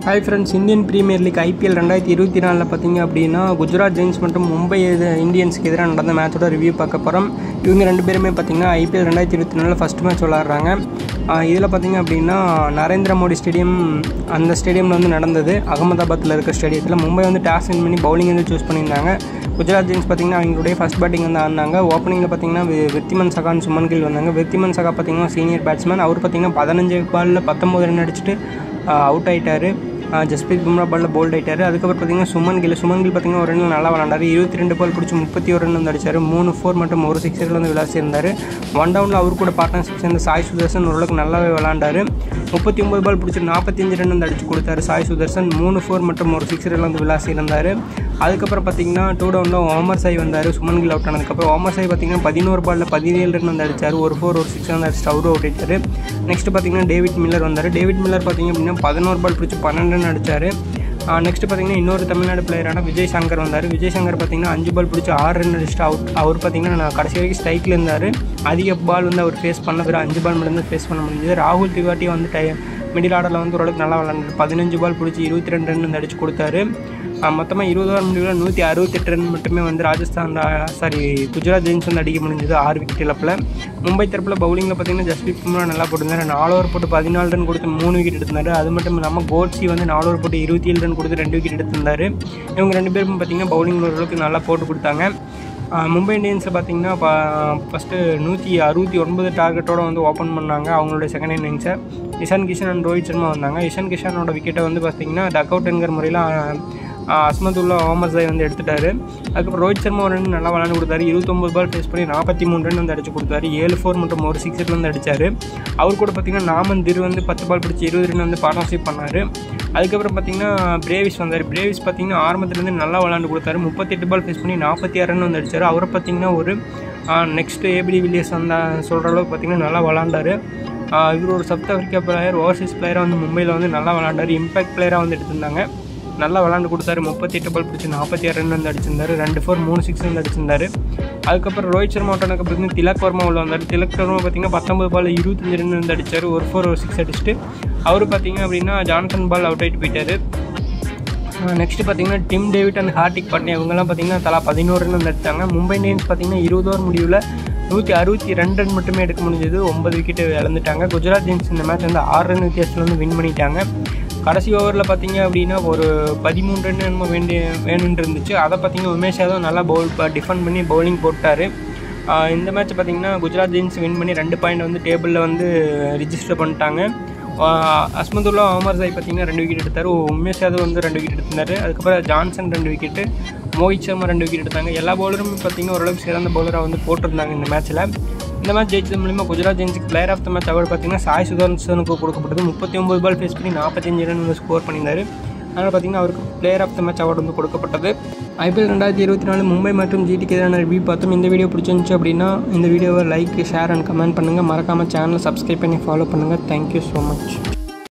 hi friends Indian premier league IPL ரெண்டாயிரத்தி இருபத்தி நாலில் பார்த்தீங்க அப்படின்னா குஜராத் ஜெயின்ஸ் மற்றும் மும்பை இது- இந்தியன்ஸ்க்கு எதிராக நடந்த மேட்சோட ரிவ்யூ பார்க்க போகிறோம் இவங்க ரெண்டு பேருமே பார்த்தீங்கன்னா ஐபிஎல் ரெண்டாயிரத்தி இருபத்தி நாலில் ஃபஸ்ட் மேட்ச் விளாட்றாங்க இதில் பார்த்தீங்க அப்படின்னா நரேந்திர மோடி ஸ்டேடியம் அந்த ஸ்டேடியமில் வந்து நடந்தது அகமதாபாத்தில் இருக்க ஸ்டேடியத்தில் மும்பை வந்து டாஸ் வின் பண்ணி பவுலிங் வந்து சூஸ் பண்ணியிருந்தாங்க குஜராத் ஜெயின்ஸ் பார்த்தீங்கன்னா அவங்களுடைய ஃபஸ்ட் பேட்டிங் வந்து ஆடினாங்க ஓப்பனிங்கில் பார்த்தீங்கன்னா வி- வித்திமன் சகான் சுமன் கில் வந்தாங்க வித்திமன் சகா பார்த்தீங்கன்னா சீனியர் பேட்ஸ்மேன் அவர் பார்த்தீங்கன்னா பதினஞ்சு பாலில் பத்தொம்போது ரன் அடிச்சுட்டு அவுட் ஆயிட்டாரு ஆஹ் ஜஸ்பிரீத் பும்ரா பாலில் போல்ட் ஆயிட்டாரு அதுக்கப்புறம் பார்த்தீங்கன்னா சுமன் கில் சுமன் கில் பார்த்தீங்கன்னா ஒரு ரன் நல்லா விளாண்டாரு இருபத்தி ரெண்டு பால் பிடிச்சி முப்பத்தி ஒரு ரன் வந்து அடிச்சாரு மூணு ஃபோர் மற்றும் ஒரு சிக்ஸரில் வந்து விளாசியிருந்தார் ஒன் டவுனில் அவர் கூட பார்ட்னர்ஷிப் சேர்ந்த சாய் சுதர்சன் ஓரளவுக்கு நல்லாவே விளாண்டாரு முப்பத்தி ஒன்பது பால் பிடிச்சி நாற்பத்தஞ்சு ரன் வந்து அடிச்சு கொடுத்தாரு சாய் சுதர்சன் மூணு ஃபோர் மற்றும் ஒரு சிக்ஸரில் வந்து விளாசி இருந்தார் அதுக்கப்புறம் பார்த்தீங்கன்னா டூ டவுனில் ஓமர் சாய் வந்தார் சுமன் கில் அவுட் ஆனதுக்கப்புறம் ஓமர் சாய் பார்த்தீங்கன்னா பதினோரு பாலில் பதினேழு ரன் வந்து அடிச்சார் ஒரு ஃபோர் ஒரு சிக்ஸ் வந்து அடிச்சு அவரும் அவுட் ஆயிட்டாரு நெக்ஸ்ட் பார்த்தீங்கன்னா டேவிட் மில்லர் வந்தார் டேவிட் மில்லர் பார்த்தீங்க அப்படின்னா பதினோரு பால் பிடிச்சி பன்னெண்டு ரன் அடிச்சார் நெக்ஸ்ட் பார்த்தீங்கன்னா இன்னொரு தமிழ்நாடு பிளேயரான விஜய் சங்கர் வந்தார் விஜய் சங்கர் பார்த்தீங்கன்னா அஞ்சு பால் பிடிச்சி ஆறு ரன் அடிச்சுட்டு அவுட் அவர் பார்த்தீங்கன்னா நான் கடைசி வரைக்கும் ஸ்ட்ரைக்கில் இருந்தார் அதிக பால் வந்து அவர் ஃபேஸ் பண்ண பிறகு அஞ்சு பால் மட்டும் தான் ஃபேஸ் பண்ண முடிஞ்சது ராகுல் திவாட்டி வந்து டை மிடில் ஆர்டரில் வந்து ஓரளவுக்கு நல்லா விளாண்டாரு பதினஞ்சு பால் பிடிச்சி இருபத்தி ரெண்டு ரன் வந்து அடிச்சு கொடுத்தாரு மொத்தமாக இருபது ஓவர் முடிவில் நூற்றி அறுபத்தெட்டு ரன் மட்டுமே வந்து ராஜஸ்தான் சாரி குஜராத் ஜெயின்ஸ் வந்து அடிக்க முடிஞ்சது ஆறு விக்கெட் இழப்பில் மும்பை தரப்பில் பவுலிங்கில் பார்த்தீங்கன்னா ஜஸ்பிரீத் பும்ரா நல்லா போட்டிருந்தாரு நாலு ஓவர் போட்டு பதினாலு ரன் கொடுத்து மூணு விக்கெட் எடுத்திருந்தாரு அது மட்டும் இல்லாமல் கோட்ஸி வந்து நாலு ஓவர் போட்டு இருபத்தி ஏழு ரன் கொடுத்து ரெண்டு விக்கெட் எடுத்திருந்தாரு இவங்க ரெண்டு பேரும் பார்த்தீங்கன்னா பவுலிங் ஓரளவுக்கு நல்லா போட்டு கொடுத்தாங்க ஆஹ் மும்பை இந்தியன்ஸை பார்த்தீங்கன்னா ஃபஸ்ட்டு நூற்றி அறுபத்தி ஒன்பது டார்கெட்டோட வந்து ஓப்பன் பண்ணாங்க அவங்களுடைய செகண்ட் இன்னிங்ஸை இஷான் கிஷன் அண்ட் ரோஹித் சர்மா வந்தாங்க இஷான் கிஷனோட விக்கெட்டை வந்து பார்த்தீங்கன்னா டக் அவுட்ங்கிற முறையில் அஸ்மதுல்லா ஓமர்ஸை வந்து எடுத்துட்டாரு அதுக்கப்புறம் ரோஹித் சர்மா ஒரு ரன் நல்லா விளாண்டு கொடுத்தாரு இருபத்தொம்பது பால் ஃபேஸ் பண்ணி நாற்பத்தி மூணு ரன் வந்து அடிச்சு கொடுத்தாரு ஏழு ஃபோர் மற்றும் ஒரு சிக்ஸ் வந்து அடிச்சாரு அவர் கூட பார்த்தீங்கன்னா நாமன் திரு வந்து பத்து பால் பிடிச்சி இருபது ரன் வந்து பார்ட்னர்ஷிப் பண்ணார் அதுக்கப்புறம் பார்த்தீங்கன்னா பிரேவிஸ் வந்தார் பிரேவிஸ் பார்த்தீங்கன்னா ஆரம்பத்துலேருந்து நல்லா விளாண்டு கொடுத்தாரு முப்பத்தெட்டு பால் ஃபேஸ் பண்ணி நாற்பத்தி ஆறு ரன் வந்து அடிச்சார் அவரை பார்த்தீங்கன்னா ஒரு நெக்ஸ்ட் ஏபிடி வில்லியர்ஸ் வந்தா சொல்கிற அளவுக்கு பார்த்தீங்கன்னா நல்லா விளாண்டாரு ஆஹ் இவர் ஒரு சவுத் ஆஃப்ரிக்கா பிளேயர் ஓவர்சீஸ் பிளேயராக வந்து மும்பையில் வந்து நல்லா விளாண்டாரு இம்பாக்ட் பிளேயராக வந்து எடுத்திருந்தாங்க நல்லா விளாண்டு கொடுத்தாரு முப்பத்தி எட்டு பால் பிடிச்சி நாற்பத்தி ஆறு ரன் வந்து அடிச்சிருந்தாரு ரெண்டு ஃபோர் மூணு சிக்ஸ் வந்து அடிச்சிருந்தாரு அதுக்கப்புறம் ரோஹித் சர்மா அவுட்டானதுக்கு பார்த்தீங்கன்னா திலக் வர்மா உள்ள வந்தார் திலக் வர்மா பார்த்தீங்கன்னா பத்தொம்பது பால் இருபத்தஞ்சு ரன் வந்து அடிச்சார் ஒரு ஃபோர் ஒரு சிக்ஸ் அடிச்சுட்டு அவர் பார்த்தீங்க அப்படின்னா ஜான்சன் பால் அவுட் ஆகிட்டு போயிட்டாரு நெக்ஸ்ட் பார்த்தீங்கன்னா டிம் டேவிட் அண்ட் ஹார்டிக் பாட்னே இவங்கெல்லாம் பார்த்தீங்கன்னா தலா பதினோரு ரன் வந்து அடித்தாங்க மும்பை இந்தியன்ஸ் பார்த்தீங்கன்னா இருபது ஓவர் முடிவில் நூற்றி அறுபத்தி ரெண்டு ரன் மட்டுமே எடுக்க முடிஞ்சது ஒன்பது விக்கெட் இழந்துட்டாங்க குஜராத் ஜெயின்ஸ் இந்த மேட்ச் வந்து ஆறு ரன் வித்தியாசத்தில் வந்து வின் பண்ணிட்டாங்க கடைசி ஓவரில் பார்த்தீங்க அப்படின்னா ஒரு பதிமூணு ரன் என்னமோ வேண்டிய வேணும்னு இருந்துச்சு அதை பார்த்தீங்கன்னா உமேஷ் யாதவ் நல்லா பவுல் டிஃபெண்ட் பண்ணி பவுலிங் போட்டார் இந்த மேட்ச் பார்த்தீங்கன்னா குஜராத் ஜெயின்ஸ் வின் பண்ணி ரெண்டு பாயிண்ட் வந்து டேபிளில் வந்து ரிஜிஸ்டர் பண்ணிட்டாங்க ஆஹ் அஸ்மதுல்லா அமர் சாய் பார்த்தீங்கன்னா ரெண்டு விக்கெட் எடுத்தார் உமேஷ் யாதவ் வந்து ரெண்டு விக்கெட் எடுத்திருந்தாரு அதுக்கப்புறம் ஜான்சன் ரெண்டு விக்கெட்டு மோஹித் சர்மா ரெண்டு விக்கெட் எடுத்தாங்க எல்லா பவுலரும் பார்த்தீங்கன்னா ஓரளவுக்கு சிறந்த பவுலராக வந்து போட்டிருந்தாங்க இந்த மேட்ச்சில் இந்த மேட்ச் ஜெயிச்சது மூலிமா குஜராத் ஜெயின்ஸுக்கு player of the match award பார்த்தீங்கன்னா சாய் சுதர்சனுக்கு கொடுக்கப்பட்டது முப்பத்தி ஒன்பது பால் ஃபேஸ் பண்ணி நாற்பத்தஞ்சு ரன் வந்து ஸ்கோர் பண்ணியிருந்தாரு அதனால் பார்த்தீங்கன்னா அவருக்கு player of the match award வந்து கொடுக்கப்பட்டது ஐபிஎல் ரெண்டாயிரத்தி இருபத்தி நாலு மும்பை மற்றும் ஜிடிக்கு எதிரான ரிவ்யூ பார்த்தோம் இந்த வீடியோ பிடிச்சிருந்துச்சு அப்படின்னா இந்த வீடியோவை லைக் ஷேர் அண்ட் கமெண்ட் பண்ணுங்கள் மறக்காமல் சேனலை சப்ஸ்கிரைப் பண்ணி ஃபாலோ பண்ணுங்கள் தேங்க்யூ ஸோ மச்